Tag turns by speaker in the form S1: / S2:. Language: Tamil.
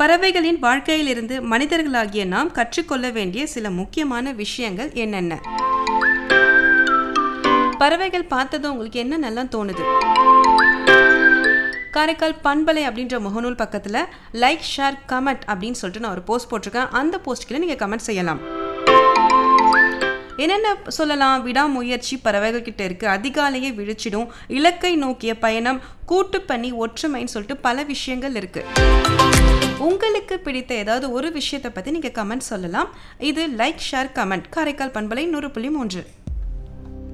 S1: பறவைகளின் வாழ்க்கையிலிருந்து மனிதர்களாகிய நாம் கற்றுக்கொள்ள வேண்டிய சில முக்கியமான விஷயங்கள் என்னென்ன பறவைகள் பார்த்ததும் உங்களுக்கு என்ன நல்லா தோணுது காரைக்கால் பண்பலை அப்படின்ற முகநூல் பக்கத்தில் லைக் ஷேர் கமெண்ட் அப்படின்னு சொல்லிட்டு நான் ஒரு போஸ்ட் போட்டிருக்கேன் அந்த போஸ்ட்கில் நீங்கள் கமெண்ட் செய்யலாம் என்னென்ன சொல்லலாம் விடாமுயற்சி பறவைகள் கிட்ட இருக்கு அதிகாலையே விழிச்சிடும் இலக்கை நோக்கிய பயணம் கூட்டு பண்ணி ஒற்றுமைன்னு சொல்லிட்டு பல விஷயங்கள் இருக்கு உங்களுக்கு பிடித்த ஏதாவது ஒரு விஷயத்தை பற்றி நீங்கள் கமெண்ட் சொல்லலாம் இது லைக் ஷேர் கமெண்ட் காரைக்கால் பண்பலை நூறு புள்ளி மூன்று